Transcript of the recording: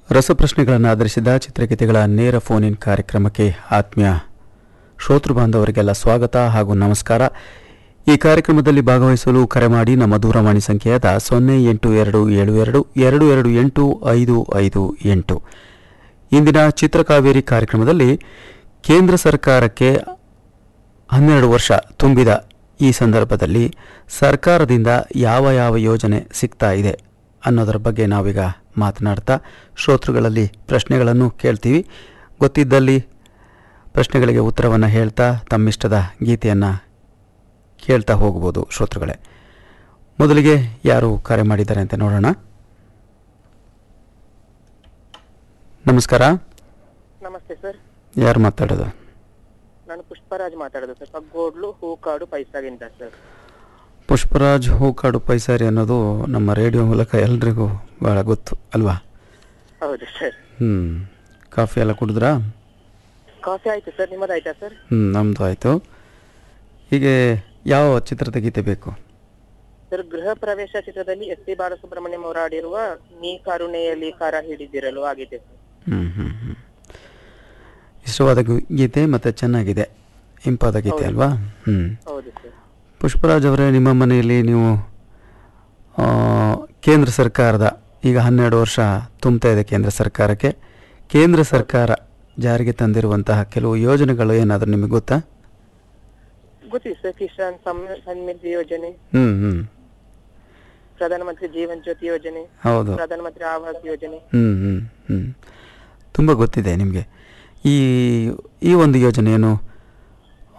ರಸಪ್ರಶ್ನೆಗಳನ್ನು ಆಧರಿಸಿದ ಚಿತ್ರಗೀತೆಗಳ ನೇರ ಫೋನ್ ಇನ್ ಕಾರ್ಯಕ್ರಮಕ್ಕೆ ಆತ್ಮೀಯ ಶ್ರೋತೃ ಬಾಂಧವರಿಗೆಲ್ಲ ಸ್ವಾಗತ ಹಾಗೂ ನಮಸ್ಕಾರ ಈ ಕಾರ್ಯಕ್ರಮದಲ್ಲಿ ಭಾಗವಹಿಸಲು ಕರೆ ಮಾಡಿ ನಮ್ಮ ದೂರವಾಣಿ ಸಂಖ್ಯೆಯಾದ ಸೊನ್ನೆ ಎಂಟು ಎರಡು ಏಳು ಎರಡು ಎರಡು ಎರಡು ಎಂಟು ಐದು ಐದು ಎಂಟು ಇಂದಿನ ಚಿತ್ರಕಾವೇರಿ ಕಾರ್ಯಕ್ರಮದಲ್ಲಿ ಕೇಂದ್ರ ಸರ್ಕಾರಕ್ಕೆ ಹನ್ನೆರಡು ವರ್ಷ ತುಂಬಿದ ಈ ಸಂದರ್ಭದಲ್ಲಿ ಸರ್ಕಾರದಿಂದ ಯಾವ ಯಾವ ಯೋಜನೆ ಸಿಗ್ತಾ ಇದೆ ಅನ್ನೋದರ ಬಗ್ಗೆ ನಾವೀಗ ಮಾತನಾಡ್ತಾ ಶ್ರೋತೃಗಳಲ್ಲಿ ಪ್ರಶ್ನೆಗಳನ್ನು ಕೇಳ್ತೀವಿ ಗೊತ್ತಿದ್ದಲ್ಲಿ ಪ್ರಶ್ನೆಗಳಿಗೆ ಉತ್ತರವನ್ನು ಹೇಳ್ತಾ ತಮ್ಮಿಷ್ಟದ ಗೀತೆಯನ್ನು ಕೇಳ್ತಾ ಹೋಗ್ಬೋದು ಶ್ರೋತೃಗಳೇ ಮೊದಲಿಗೆ ಯಾರು ಕರೆ ಮಾಡಿದ್ದಾರೆ ಅಂತ ನೋಡೋಣ ನಮಸ್ಕಾರ ನಮಸ್ತೆ ಸರ್ ಯಾರು ಮಾತಾಡೋದು ನಾನು ಪುಷ್ಪರಾಜ್ ಮಾತಾಡೋದು ಸರ್ ಪಗ್ಗೋಡ್ಲು ಹೂಕಾಡು ಪೈಸಾಗಿಂದ ಸರ್ ಪುಷ್ಪರಾಜ್ ಹೂಕಾಡು ಪೈಸಾರಿ ಅನ್ನೋದು ನಮ್ಮ ರೇಡಿಯೋ ಮೂಲಕ ಎಲ್ರಿಗೂ ಭಾಳ ಗೊತ್ತು ಅಲ್ವಾ ಹೌದು ಸರ್ ಹ್ಞೂ ಕಾಫಿ ಎಲ್ಲ ಕುಡಿದ್ರಾ ಕಾಫಿ ಆಯ್ತು ಸರ್ ನಿಮ್ಮದಾಯ್ತಾ ಸರ್ ಹ್ಞೂ ನಮ್ಮದು ಆಯಿತು ಹೀಗೆ ಯಾವ ಚಿತ್ರದ ಗೀತೆ ಬೇಕು ಸರ್ ಗೃಹ ಪ್ರವೇಶ ಚಿತ್ರದಲ್ಲಿ ಎಸ್ ಪಿ ಬಾಲಸುಬ್ರಹ್ಮಣ್ಯಂ ಅವರು ಆಡಿರುವ ನೀ ಕರುಣೆಯಲ್ಲಿ ಕಾರ ಹಿಡಿದಿರಲು ಆಗಿದೆ ಸರ್ ಹ್ಞೂ ಹ್ಞೂ ಹ್ಞೂ ಇಷ್ಟವಾದ ಗು- ಗೀತೆ ಮತ್ತು ಚೆನ್ನಾಗಿದೆ ಇಂಪಾದ ಗೀತೆ ಅಲ್ವಾ ಹ್ಞೂ ಹೌದು ಸರ್ ಪುಷ್ಪರಾಜ್ ಅವರೇ ನಿಮ್ಮ ಮನೆಯಲ್ಲಿ ನೀವು ಆ, ಕೇಂದ್ರ ಸರ್ಕಾರದ ಈಗ ಹನ್ನೆರಡು ವರ್ಷ ತುಂಬ್ತಾ ಇದೆ ಕೇಂದ್ರ ಸರ್ಕಾರಕ್ಕೆ ಕೇಂದ್ರ ಸರ್ಕಾರ ಜಾರಿಗೆ ತಂದಿರುವಂತಹ ಕೆಲವು ಯೋಜನೆಗಳು ಏನಾದರೂ ನಿಮಗೆ ಗೊತ್ತಾ ಗೊತ್ತಿದೆ ಸರ್ ಕಿಸಾನ್ ಸಮ್- ಸನ್ನಿಧಿ ಯೋಜನೆ ಹ್ಞೂ ಹ್ಞೂ ಪ್ರಧಾನಮಂತ್ರಿ ಜೀವನ್ ಜ್ಯೋತಿ ಯೋಜನೆ ಹೌದು ಪ್ರಧಾನಮಂತ್ರಿ ಆವಾಸ್ ಯೋಜನೆ ಹ್ಞೂ ಹ್ಞೂ ಹ್ಞೂ ತುಂಬ ಗೊತ್ತಿದೆ ನಿಮಗೆ ಈ ಈ ಒಂದು ಯೋಜನೆ ಏನು